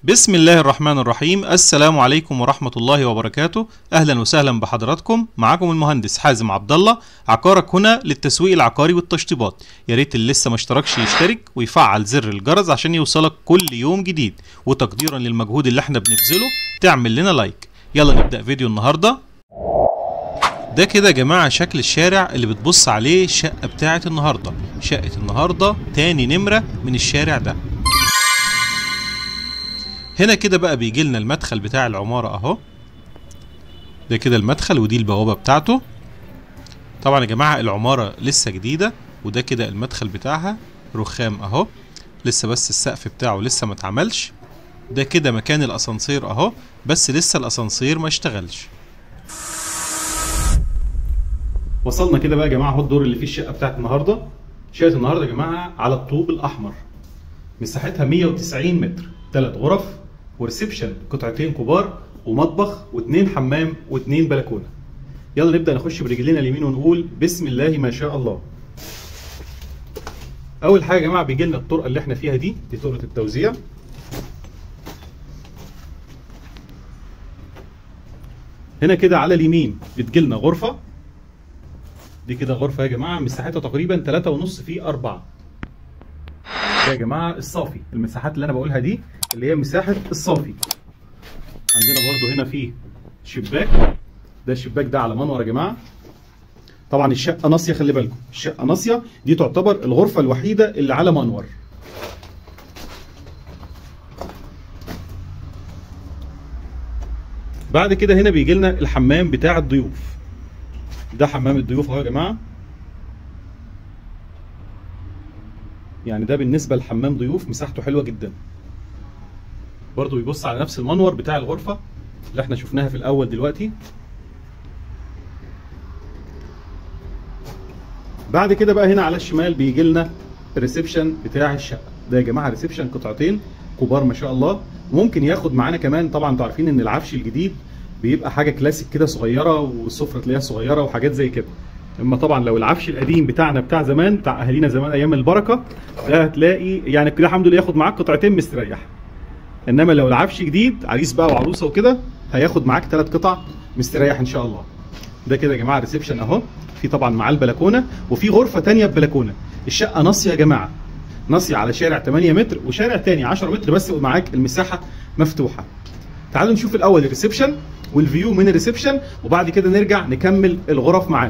بسم الله الرحمن الرحيم السلام عليكم ورحمة الله وبركاته أهلا وسهلا بحضراتكم معاكم المهندس حازم عبد الله عقارك هنا للتسويق العقاري والتشطيبات يا ريت اللي لسه ما اشتركش يشترك ويفعل زر الجرس عشان يوصلك كل يوم جديد وتقديرا للمجهود اللي احنا بنبذله تعمل لنا لايك يلا نبدأ فيديو النهارده ده كده يا جماعة شكل الشارع اللي بتبص عليه الشقة بتاعة النهاردة شقة النهاردة تاني نمرة من الشارع ده هنا كده بقى بيجي لنا المدخل بتاع العمارة اهو ده كده المدخل ودي البوابة بتاعته طبعا يا جماعة العمارة لسه جديدة وده كده المدخل بتاعها رخام اهو لسه بس السقف بتاعه لسه ما اتعملش ده كده مكان الاسانسير اهو بس لسه الاسانسير ما اشتغلش وصلنا كده بقى يا جماعه اهو الدور اللي فيه الشقه بتاعت النهارده شقه النهارده يا جماعه على الطوب الاحمر مساحتها 190 متر ثلاث غرف وريسبشن قطعتين كبار ومطبخ واثنين حمام واثنين بلكونه يلا نبدا نخش برجلينا اليمين ونقول بسم الله ما شاء الله اول حاجه يا جماعه بيجي لنا الطرقه اللي احنا فيها دي دي طرقه التوزيع هنا كده على اليمين بتجي لنا غرفه دي كده غرفه يا جماعه مساحتها تقريبا 3.5 في 4 ده يا جماعه الصافي المساحات اللي انا بقولها دي اللي هي مساحه الصافي عندنا برضو هنا في شباك ده الشباك ده على منور يا جماعه طبعا الشقه ناصيه خلي بالكم الشقه ناصيه دي تعتبر الغرفه الوحيده اللي على منور بعد كده هنا بيجي لنا الحمام بتاع الضيوف ده حمام الضيوف اهو يا جماعه يعني ده بالنسبه لحمام ضيوف مساحته حلوه جدا برضو بيبص على نفس المنور بتاع الغرفه اللي احنا شفناها في الاول دلوقتي بعد كده بقى هنا على الشمال بيجي لنا الريسبشن بتاع الشقه ده يا جماعه ريسبشن قطعتين كبار ما شاء الله ممكن ياخد معانا كمان طبعا انتوا عارفين ان العفش الجديد بيبقى حاجه كلاسيك كده صغيره والسفره تلاقيها صغيره وحاجات زي كده اما طبعا لو العفش القديم بتاعنا بتاع زمان بتاع اهالينا زمان ايام البركه ده هتلاقي يعني كده الحمد لله ياخد معاك قطعتين مستريح انما لو العفش جديد عريس بقى وعروسه وكده هياخد معاك ثلاث قطع مستريح ان شاء الله ده كده يا جماعه ريسبشن اهو في طبعا معاه البلكونه وفي غرفه ثانيه ببلكونه الشقه ناصيه يا جماعه ناصيه على شارع 8 متر وشارع ثاني 10 متر بس معاك المساحه مفتوحه تعالوا نشوف الاول الريسبشن والفيو من الريسبشن وبعد كده نرجع نكمل الغرف معانا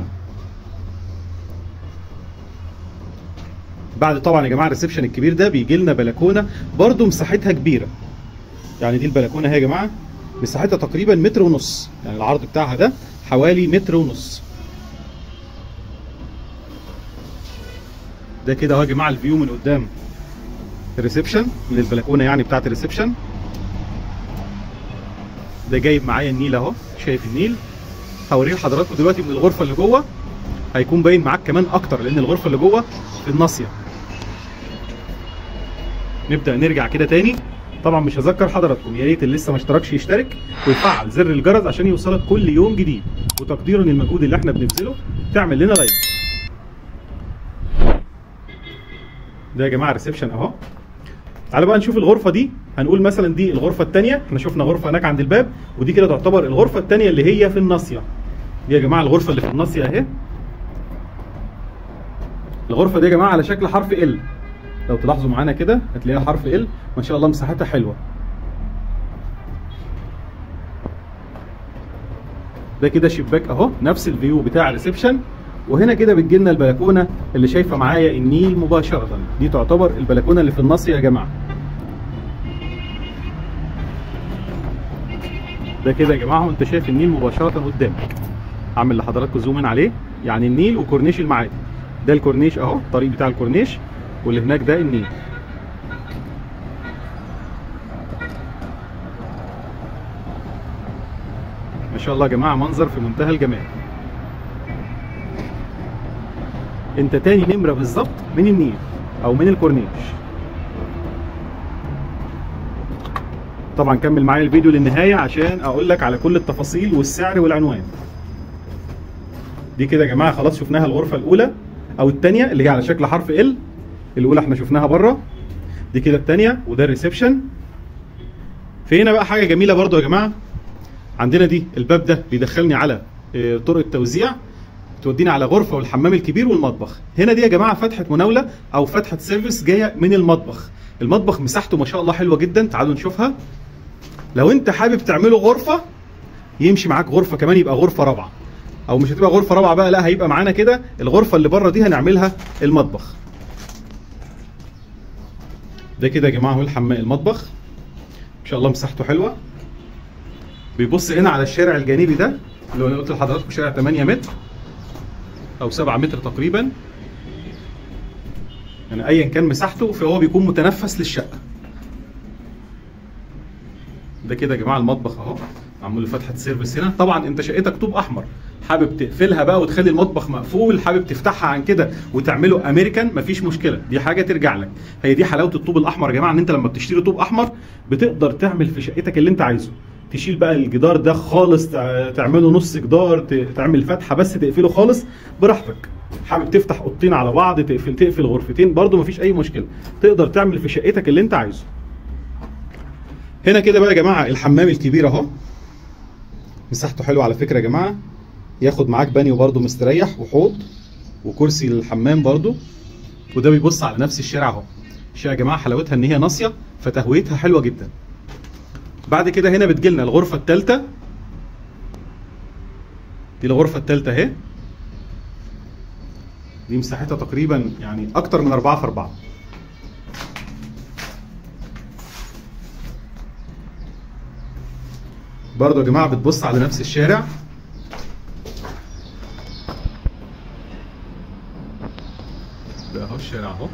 بعد طبعا يا جماعه الريسبشن الكبير ده بيجي لنا بلكونه برده مساحتها كبيره يعني دي البلكونه اهي يا جماعه مساحتها تقريبا متر ونص يعني العرض بتاعها ده حوالي متر ونص ده كده اهو يا جماعه الفيو من قدام الريسبشن من البلكونه يعني بتاعت الريسبشن ده جايب معايا النيل اهو شايف النيل هوريه لحضراتكم دلوقتي من الغرفه اللي جوه هيكون باين معاك كمان اكتر لان الغرفه اللي جوه في الناصيه نبدا نرجع كده تاني طبعا مش هذكر حضراتكم يا ريت اللي لسه ما اشتركش يشترك ويفعل زر الجرس عشان يوصلك كل يوم جديد وتقديرا للمجهود اللي احنا بنبذله تعمل لنا لايك ده يا جماعه ريسبشن اهو تعالى بقى نشوف الغرفه دي هنقول مثلا دي الغرفه الثانيه احنا شفنا غرفه هناك عند الباب ودي كده تعتبر الغرفه الثانيه اللي هي في الناصيه دي يا جماعه الغرفه اللي في الناصيه اهي الغرفه دي يا جماعه على شكل حرف ال لو تلاحظوا معانا كده هتلاقيها حرف ال ما شاء الله مساحتها حلوه ده كده شباك اهو نفس الفيو بتاع الريسبشن وهنا كده بتجي لنا البلكونه اللي شايفه معايا النيل مباشره دي تعتبر البلكونه اللي في الناصيه يا جماعه ده كده يا جماعه وانت شايف النيل مباشره قدامك اعمل لحضراتكم زوم ان عليه يعني النيل وكورنيش المعادي ده الكورنيش اهو الطريق بتاع الكورنيش واللي هناك ده النيل ما شاء الله يا جماعه منظر في منتهى الجمال انت تاني نمره بالظبط من النيل او من الكورنيش طبعا كمل معايا الفيديو للنهايه عشان اقول لك على كل التفاصيل والسعر والعنوان دي كده يا جماعه خلاص شفناها الغرفه الاولى او الثانيه اللي هي على شكل حرف ال الاولى احنا شفناها بره دي كده الثانيه وده الريسبشن في هنا بقى حاجه جميله برضو يا جماعه عندنا دي الباب ده بيدخلني على آه، طرق التوزيع توديني على غرفه والحمام الكبير والمطبخ هنا دي يا جماعه فتحه مناوله او فتحه سيرفيس جايه من المطبخ المطبخ مساحته ما شاء الله حلوه جدا تعالوا نشوفها لو انت حابب تعمله غرفه يمشي معاك غرفه كمان يبقى غرفه رابعه او مش هتبقى غرفه رابعه بقى لا هيبقى معانا كده الغرفه اللي بره دي هنعملها المطبخ ده كده يا جماعه هو الحمام المطبخ ان شاء الله مساحته حلوه بيبص هنا على الشارع الجانبي ده اللي هو انا قلت لحضراتكم شارع 8 متر او 7 متر تقريبا يعني ايا كان مساحته فهو بيكون متنفس للشقه ده كده يا جماعه المطبخ اهو معمول له فتحه سيرفيس هنا طبعا انت شقتك طوب احمر حابب تقفلها بقى وتخلي المطبخ مقفول حابب تفتحها عن كده وتعمله امريكان مفيش مشكله دي حاجه ترجع لك هي دي حلاوه الطوب الاحمر يا جماعه ان انت لما بتشتري طوب احمر بتقدر تعمل في شقتك اللي انت عايزه تشيل بقى الجدار ده خالص تع- تعمله نص جدار ت- تعمل فتحه بس تقفله خالص براحتك حابب تفتح اوضتين على بعض تقفل تقفل غرفتين برضو مفيش اي مشكله تقدر تعمل في شقتك اللي انت عايزه هنا كده بقى يا جماعه الحمام الكبير اهو مساحته حلوه على فكره يا جماعه ياخد معاك بانيو برضو مستريح وحوض وكرسي للحمام برضو وده بيبص على نفس الشارع اهو الشارع يا جماعه حلاوتها ان هي ناصيه فتهويتها حلوه جدا بعد كده هنا بتجيلنا الغرفه الثالثه دي الغرفه الثالثه اهي دي مساحتها تقريبا يعني اكتر من 4 في 4 برضه يا جماعه بتبص على نفس الشارع ده اهو الشارع اهو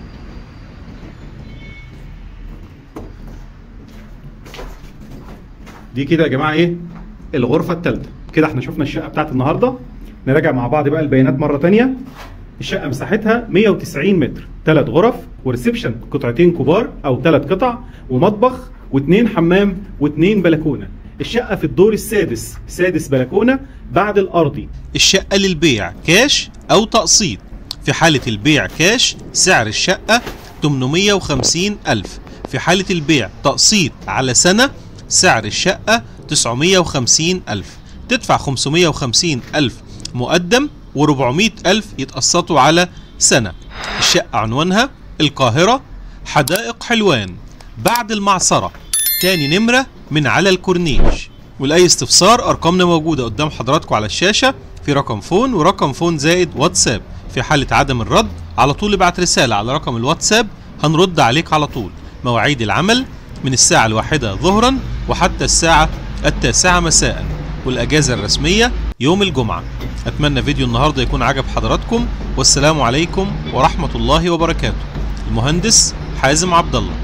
دي كده يا جماعه ايه الغرفه الثالثه كده احنا شفنا الشقه بتاعت النهارده نراجع مع بعض بقى البيانات مره تانية الشقه مساحتها 190 متر ثلاث غرف وريسبشن قطعتين كبار او ثلاث قطع ومطبخ واثنين حمام واثنين بلكونه الشقه في الدور السادس سادس بلكونه بعد الارضي الشقة للبيع كاش أو تقسيط في حالة البيع كاش سعر الشقة 850 ألف في حالة البيع تقسيط على سنة سعر الشقة 950 ألف تدفع 550 ألف مقدم و400 ألف يتقسطوا على سنة الشقة عنوانها القاهرة حدائق حلوان بعد المعصرة تاني نمرة من على الكورنيش ولأي استفسار أرقامنا موجودة قدام حضراتكم على الشاشة في رقم فون ورقم فون زائد واتساب في حالة عدم الرد على طول ابعت رسالة على رقم الواتساب هنرد عليك على طول مواعيد العمل من الساعة الواحدة ظهرا وحتى الساعة التاسعة مساء والأجازة الرسمية يوم الجمعة أتمنى فيديو النهاردة يكون عجب حضراتكم والسلام عليكم ورحمة الله وبركاته المهندس حازم عبد الله